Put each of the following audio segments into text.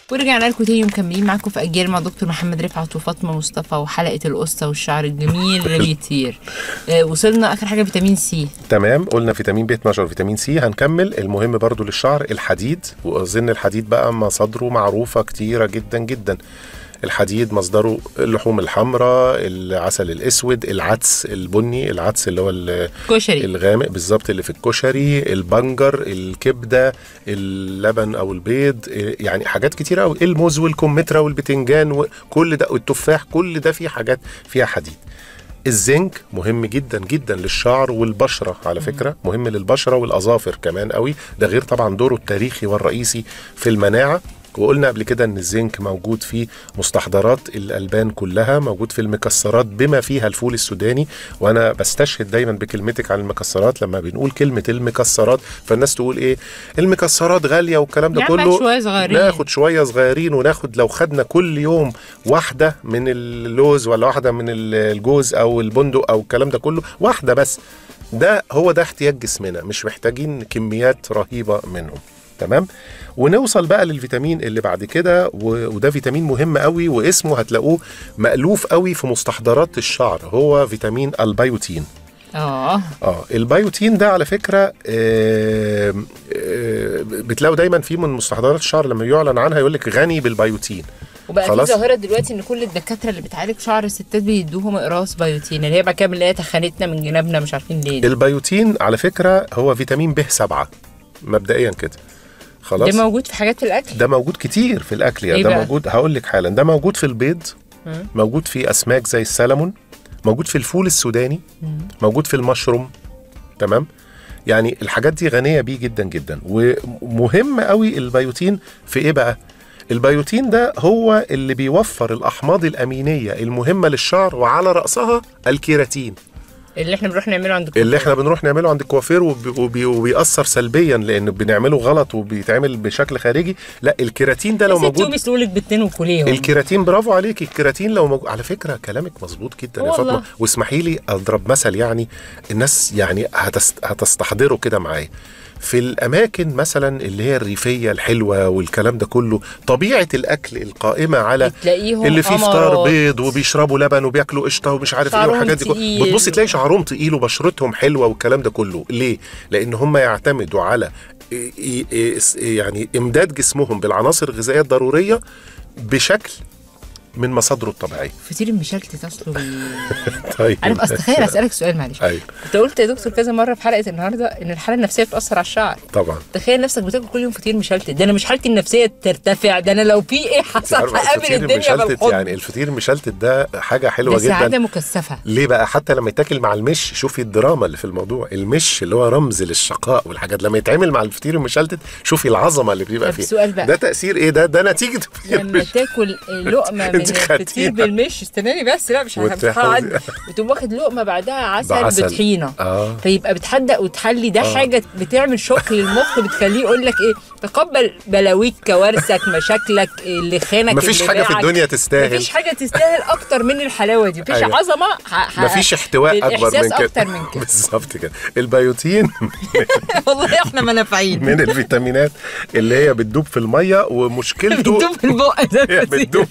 ورجعنا لكم تاني مكملين معاكم في اجيال مع دكتور محمد رفعت وفاطمه مصطفى وحلقه القصه والشعر الجميل اللي بيطير آه وصلنا اخر حاجه فيتامين سي تمام قلنا فيتامين بي 12 وفيتامين سي هنكمل المهم برضو للشعر الحديد واظن الحديد بقى مصادره معروفه كتيره جدا جدا الحديد مصدره اللحوم الحمراء العسل الاسود العدس البني العدس اللي هو ال- كشري الغامق بالظبط اللي في الكشري البنجر الكبده اللبن او البيض يعني حاجات كتيره قوي الموز والكمثرى والبتنجان وكل ده والتفاح كل ده فيه حاجات فيها حديد الزنك مهم جدا جدا للشعر والبشره على فكره مهم للبشره والاظافر كمان قوي ده غير طبعا دوره التاريخي والرئيسي في المناعه وقلنا قبل كده ان الزنك موجود في مستحضرات الالبان كلها موجود في المكسرات بما فيها الفول السوداني وانا بستشهد دايما بكلمتك عن المكسرات لما بنقول كلمه المكسرات فالناس تقول ايه المكسرات غاليه والكلام ده يا عم كله شوية صغيرين. ناخد شويه صغيرين وناخد لو خدنا كل يوم واحده من اللوز ولا واحده من الجوز او البندق او الكلام ده كله واحده بس ده هو ده احتياج جسمنا مش محتاجين كميات رهيبه منهم تمام ونوصل بقى للفيتامين اللي بعد كده و- وده فيتامين مهم قوي واسمه هتلاقوه مألوف قوي في مستحضرات الشعر هو فيتامين البيوتين اه اه البيوتين ده على فكره آه آه بتلاقوا دايما في من مستحضرات الشعر لما يعلن عنها يقول لك غني بالبيوتين وبقى في خلاص. ظاهره دلوقتي ان كل الدكاتره اللي بتعالج شعر الستات بيدوهم اقراص بيوتين اللي هي بقى كده بنلاقيها تخنتنا من جنابنا مش عارفين ليه البيوتين على فكره هو فيتامين ب 7 مبدئيا كده خلاص ده موجود في حاجات في الاكل ده موجود كتير في الاكل يعني إيه ده بقى؟ موجود هقول لك حالا ده موجود في البيض مم. موجود في اسماك زي السلمون موجود في الفول السوداني موجود في المشروم تمام يعني الحاجات دي غنيه بيه جدا جدا ومهم قوي البيوتين في ايه بقى البيوتين ده هو اللي بيوفر الاحماض الامينيه المهمه للشعر وعلى راسها الكيراتين اللي احنا بنروح نعمله عند اللي احنا بنروح نعمله عند الكوافير وبي وبي وبيأثر سلبيا لان بنعمله غلط وبيتعمل بشكل خارجي لا الكيراتين ده لو ست موجود يوم يسلقوا لك بيضتين وكليهم الكيراتين برافو عليك الكيراتين لو موجود على فكره كلامك مظبوط جدا يا والله. فاطمه واسمحي لي اضرب مثل يعني الناس يعني هتست... هتستحضره كده معايا في الاماكن مثلا اللي هي الريفيه الحلوه والكلام ده كله طبيعه الاكل القائمه على تلاقيهم اللي فيه فطار أمراض. بيض وبيشربوا لبن وبياكلوا قشطه ومش عارف ايه شعرهم والحاجات دي كلها تقيل. بتبصي تلاقي شعرهم تقيل وبشرتهم حلوه والكلام ده كله ليه لان هم يعتمدوا على إيه- إيه- إيه- يعني امداد جسمهم بالعناصر الغذائيه الضروريه بشكل من مصادره الطبيعيه فطير المشلتت اصله بي... طيب عارف اصل تخيل اسالك سؤال معلش ايوه انت قلت يا دكتور كذا مره في حلقه النهارده ان الحاله النفسيه بتاثر على الشعر طبعا تخيل نفسك بتاكل كل يوم فطير مشلتت ده انا مش حالتي النفسيه ترتفع ده انا لو في ايه حصل عارفة هقابل الفطير الدنيا المشلتت بالحضن يعني الفطير المشلتت ده حاجه ده حلوه سعاده جدا مكثفه ليه بقى حتى لما يتاكل مع المش شوفي الدراما اللي في الموضوع المش اللي هو رمز للشقاء والحاجات لما يتعمل مع الفطير المشلتت شوفي العظمه اللي بيبقى طب فيه سؤال بقى. ده تاثير ايه ده ده نتيجه الفطير لما تاكل لقمه من انت الفطير خدتيها. بالمش استناني بس لا مش وتحوزي- هعدي وتقوم واخد لقمه بعدها عسل, بعسل. بطحينه اه فيبقى بتحدق وتحلي ده آه. حاجه بتعمل شوك للمخ بتخليه يقول لك ايه تقبل بلاويك كوارثك مشاكلك اللي خانك مفيش اللي حاجه في باعك. الدنيا تستاهل مفيش حاجه تستاهل اكتر من الحلاوه دي مفيش أيوة. عظمه ح- ح- مفيش احتواء اكبر الإحساس من كده اكتر من كده بالظبط كده البيوتين والله احنا ما نافعين من الفيتامينات اللي هي بتدوب في الميه ومشكلته بتدوب في البق ده هي بتدوب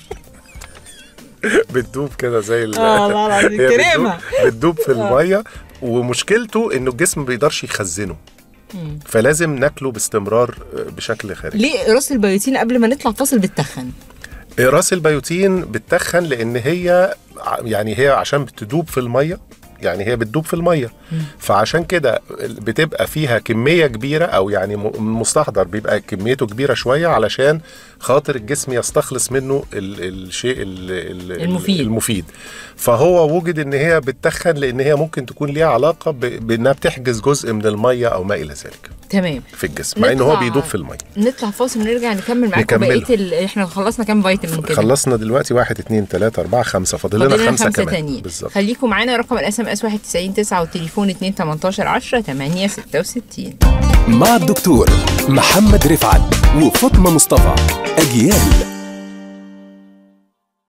بتدوب كده زي ال آه، والله العظيم، هي بتدوب- كريمة. بتدوب في الميه ومشكلته انه الجسم ما بيقدرش يخزنه فلازم ناكله باستمرار بشكل خارجي ليه راس البيوتين قبل ما نطلع فاصل بتتخن راس البيوتين بتتخن لان هي ع- يعني هي عشان بتدوب في الميه يعني هي بتدوب في الميه فعشان كده بتبقى فيها كميه كبيره او يعني م- مستحضر بيبقى كميته كبيره شويه علشان خاطر الجسم يستخلص منه ال الشيء ال ال المفيد. المفيد فهو وجد ان هي بتتخن لان هي ممكن تكون ليها علاقه ب- بانها بتحجز جزء من الميه او ما الى ذلك تمام في الجسم مع ان هو نطلع- بيدوب في الميه نطلع فاصل ونرجع نكمل معاكم نكمله. بقيه ال... احنا خلصنا كام فيتامين كده خلصنا دلوقتي واحد اتنين تلاتة أربعة خمسة فاضل لنا فاضل لنا خمسة, خمسة كمان تانيين بالظبط خليكم معانا رقم الاس ام اس 91 9 والتليفون 2 18 10 8 66 مع الدكتور محمد رفعت وفاطمة مصطفى أجيال